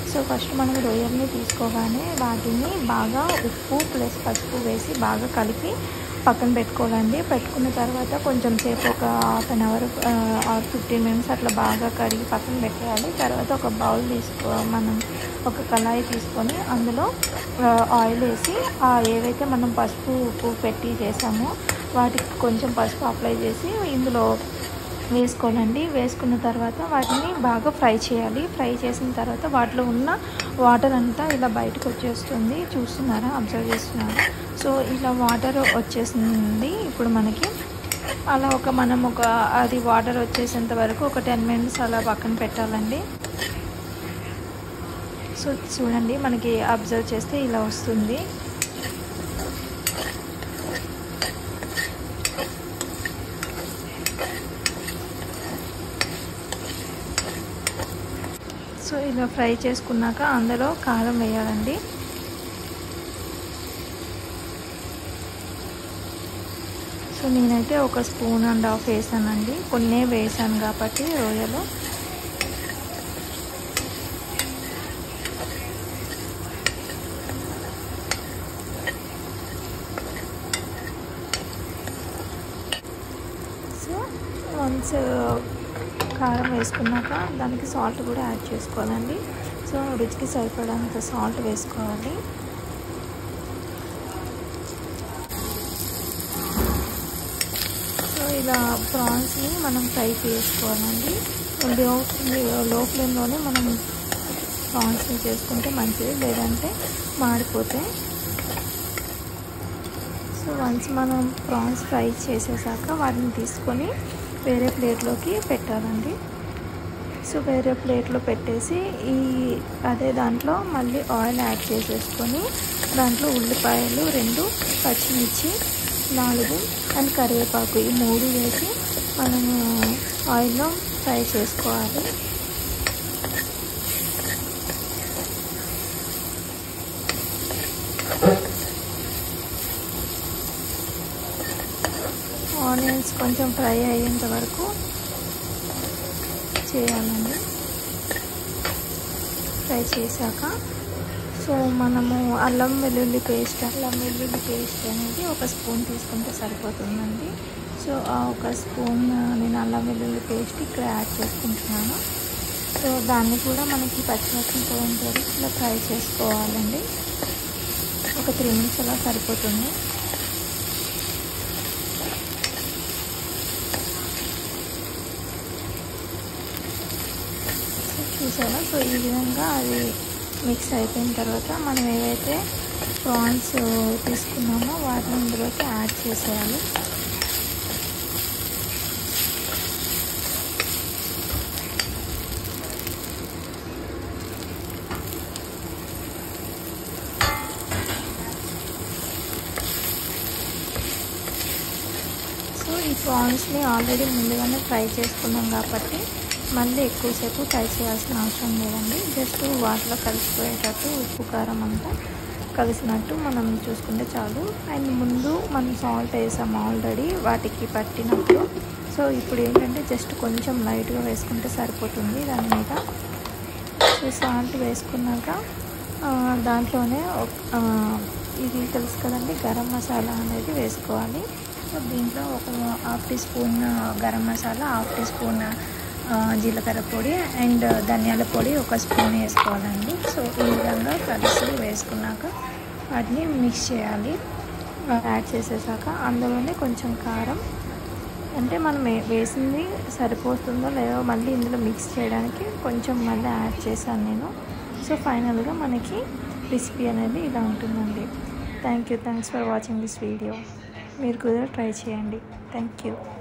so first మనం రొయ్యల్ని తీసుకోగానే వాటిని బాగా ఉప్పు ప్లస్ పసుపు వేసి బాగా కలిపి పక్కన పెట్టుకోవాలండి పెట్టుకున్న తర్వాత కొంచెం సేపు ఒక half an hour or fifteen minutes అట్లా బాగా కడిగి పక్కన పెట్టేయాలి తర్వాత ఒక బౌల్ తీసుకో మనం ఒక కళాయి తీసుకొని అందులో ఆ, ఆయిల్ వేసి ఆ ఏవైతే మనం పసుపు ఉప్పు పెట్టి చేసామో వాటికి కొంచెం పసుపు అప్లై చేసి ఇందులో వేసుకోవాలండి వేసుకున్న తర్వాత వాటిని బాగా ఫ్రై చేయాలి ఫ్రై చేసిన తర్వాత వాటిలో ఉన్న వాటర్ అంతా ఇలా బయటకు వచ్చేస్తుంది చూస్తున్నారా అబ్జర్వ్ చేస్తున్నారా సో ఇలా వాటర్ వచ్చేసింది ఇప్పుడు మనకి అలా ఒక మనం ఒక అది వాటర్ వచ్చేసేంత వరకు ఒక టెన్ మినిట్స్ అలా పక్కన పెట్టాలండి సో చూడండి మనకి అబ్జర్వ్ చేస్తే ఇలా వస్తుంది సో ఇలా ఫ్రై చేసుకున్నాక అందులో కారం వేయాలండి సో నేనైతే ఒక స్పూన్ అండ్ హాఫ్ వేసానండి కొన్నే వేసాను కాబట్టి రొయ్యలు సో వన్స్ కారం వేసుకున్నాక దానికి సాల్ట్ కూడా యాడ్ చేసుకోవాలండి సో రుచికి సరిపడంత సాల్ట్ వేసుకోవాలి సో ఇలా ప్రాన్స్ని మనం ఫ్రై చేసుకోవాలండి లో లో ఫ్లేమ్లోనే మనం ప్రాన్స్ని చేసుకుంటే మంచిది లేదంటే మాడిపోతాయి సో వన్స్ మనం ప్రాన్స్ ఫ్రై చేసేసాక వాటిని తీసుకొని వేరే ప్లేట్లోకి పెట్టాలండి సో వేరే ప్లేట్లో పెట్టేసి ఈ అదే దాంట్లో మళ్ళీ ఆయిల్ యాడ్ చేసేసుకొని దాంట్లో ఉల్లిపాయలు రెండు పచ్చిమిర్చి నాలుగు అండ్ కరివేపాకు ఈ మూడు వేసి మనము ఆయిల్లో ఫ్రై చేసుకోవాలి ఆనియన్స్ కొంచెం ఫ్రై అయ్యేంత వరకు చేయాలండి ఫ్రై చేశాక సో మనము అల్లం వెల్లుల్లి పేస్ట్ అల్లం వెల్లుల్లి పేస్ట్ అనేది ఒక స్పూన్ తీసుకుంటే సరిపోతుందండి సో ఆ ఒక స్పూన్ నేను అల్లం వెల్లుల్లి పేస్ట్ ఇక్కడ యాడ్ చేసుకుంటున్నాను సో దాన్ని కూడా మనకి పచ్చిమిర్చి పోయిన వరకు ఇలా ఫ్రై చేసుకోవాలండి ఒక త్రీ మినిట్స్ అలా సరిపోతుంది సో చూసారా సో ఈ విధంగా అది మిక్స్ అయిపోయిన తర్వాత మనం ఏవైతే ప్రాన్స్ తీసుకున్నామో వాటిని ఇందులోకి యాడ్ చేసేయాలి సో ఈ ప్రాన్స్ని ఆల్రెడీ ముందుగానే ఫ్రై చేసుకున్నాం కాబట్టి మళ్ళీ ఎక్కువసేపు ఫ్రై చేయాల్సిన అవసరం లేదండి జస్ట్ వాటిలో కలిసిపోయేటట్టు ఉప్పు కారం అంతా కలిసినట్టు మనం చూసుకుంటే చాలు అండ్ ముందు మనం సాల్ట్ వేసాం ఆల్రెడీ వాటికి పట్టినప్పుడు సో ఇప్పుడు ఏంటంటే జస్ట్ కొంచెం లైట్గా వేసుకుంటే సరిపోతుంది దాని మీద సో సాల్ట్ వేసుకున్నాక ఆ, దాంట్లోనే ఒక- ఆ, ఇది తెలుసు కదండి గరం మసాలా అనేది వేసుకోవాలి సో దీంట్లో ఒక half teaspoon garam masala half teaspoon ఆ, జీలకర్ర పొడి అండ్ ధనియాల పొడి ఒక స్పూన్ వేసుకోవాలండి సో ఈ విధంగా కలిసి వేసుకున్నాక వాటిని మిక్స్ చేయాలి యాడ్ చేసేసాక అందులోనే కొంచెం కారం అంటే మనం వే- వేసింది సరిపోతుందో లేదో మళ్ళీ ఇందులో మిక్స్ చేయడానికి కొంచెం మళ్ళీ యాడ్ చేశాను నేను సో ఫైనల్గా మనకి రెసిపీ అనేది ఇలా ఉంటుందండి thank you thanks for watching this video మీరు కూడా ట్రై చేయండి థ్యాంక్ యూ